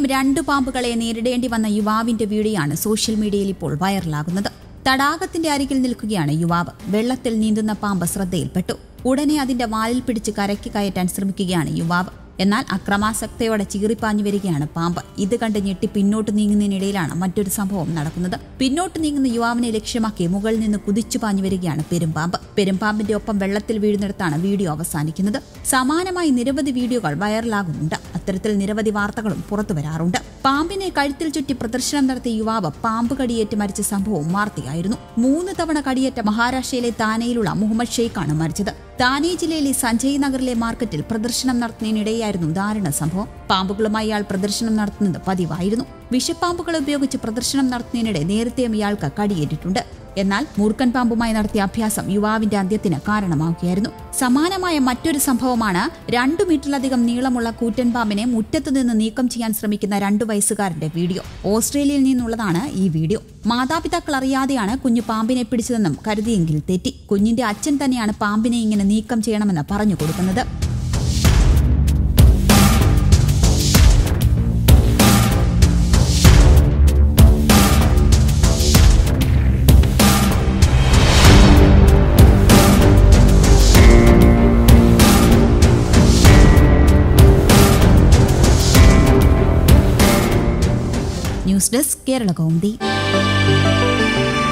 രണ്ടു പാമ്പുകളെ നേരിടേണ്ടി വന്ന യുവാവിന്റെ വീഡിയോയാണ് സോഷ്യൽ മീഡിയയിൽ ഇപ്പോൾ വൈറലാകുന്നത് തടാകത്തിന്റെ അരികിൽ നിൽക്കുകയാണ് യുവാവ് വെള്ളത്തിൽ നീന്തുന്ന പാമ്പ് ശ്രദ്ധയിൽപ്പെട്ടു ഉടനെ അതിന്റെ വാലിൽ പിടിച്ച് കരയ്ക്ക് കയറ്റാൻ ശ്രമിക്കുകയാണ് യുവാവ് എന്നാൽ അക്രമാസക്തയോടെ ചീറിപ്പാഞ്ഞു വരികയാണ് പാമ്പ് ഇത് കണ്ട് ഞെട്ടി പിന്നോട്ട് നീങ്ങുന്നതിനിടയിലാണ് മറ്റൊരു സംഭവം നടക്കുന്നത് പിന്നോട്ട് നീങ്ങുന്ന യുവാവിനെ ലക്ഷ്യമാക്കി മുകളിൽ നിന്ന് കുതിച്ചു പാഞ്ഞു വരികയാണ് പെരുമ്പാമ്പ് പെരുമ്പാമ്പിന്റെ ഒപ്പം വെള്ളത്തിൽ വീഴുന്നിടത്താണ് വീഡിയോ അവസാനിക്കുന്നത് സമാനമായി നിരവധി വീഡിയോകൾ വൈറലാകുന്നുണ്ട് അത്തരത്തിൽ നിരവധി വാർത്തകളും പുറത്തു വരാറുണ്ട് പാമ്പിനെ കഴുത്തിൽ ചുറ്റി പ്രദർശനം നടത്തിയ യുവാവ് പാമ്പ് കടിയേറ്റ് മരിച്ച സംഭവവും വാർത്തയായിരുന്നു മൂന്ന് തവണ കടിയേറ്റ മഹാരാഷ്ട്രയിലെ താനെയിലുള്ള മുഹമ്മദ് ഷെയ്ഖാണ് മരിച്ചത് താനെ ജില്ലയിലെ സഞ്ജയ് നഗറിലെ മാർക്കറ്റിൽ പ്രദർശനം നടത്തുന്നതിനിടെയായിരുന്നു ദാരുണ സംഭവം പാമ്പുകളുമായി ഇയാൾ പ്രദർശനം നടത്തുന്നത് പതിവായിരുന്നു വിഷപ്പാമ്പുകളെ ഉപയോഗിച്ച് പ്രദർശനം നടത്തുന്നതിനിടെ നേരത്തെയും ഇയാൾക്ക് കടിയേറ്റിട്ടുണ്ട് എന്നാൽ മൂർഖൻ പാമ്പുമായി നടത്തിയ അഭ്യാസം യുവാവിന്റെ അന്ത്യത്തിന് കാരണമാവുകയായിരുന്നു സമാനമായ മറ്റൊരു സംഭവമാണ് രണ്ടു മീറ്ററിലധികം നീളമുള്ള കൂറ്റൻ പാമ്പിനെ മുറ്റത്തു നിന്ന് നീക്കം ചെയ്യാൻ ശ്രമിക്കുന്ന രണ്ടു വയസ്സുകാരന്റെ വീഡിയോ ഓസ്ട്രേലിയയിൽ നിന്നുള്ളതാണ് ഈ വീഡിയോ മാതാപിതാക്കൾ അറിയാതെയാണ് കുഞ്ഞു പാമ്പിനെ പിടിച്ചതെന്നും കരുതിയെങ്കിൽ തെറ്റി കുഞ്ഞിന്റെ അച്ഛൻ തന്നെയാണ് പാമ്പിനെ ഇങ്ങനെ നീക്കം ചെയ്യണമെന്ന് പറഞ്ഞു കൊടുക്കുന്നത് ന്യൂസ് ഡെസ്ക് കേരള കൗമുദി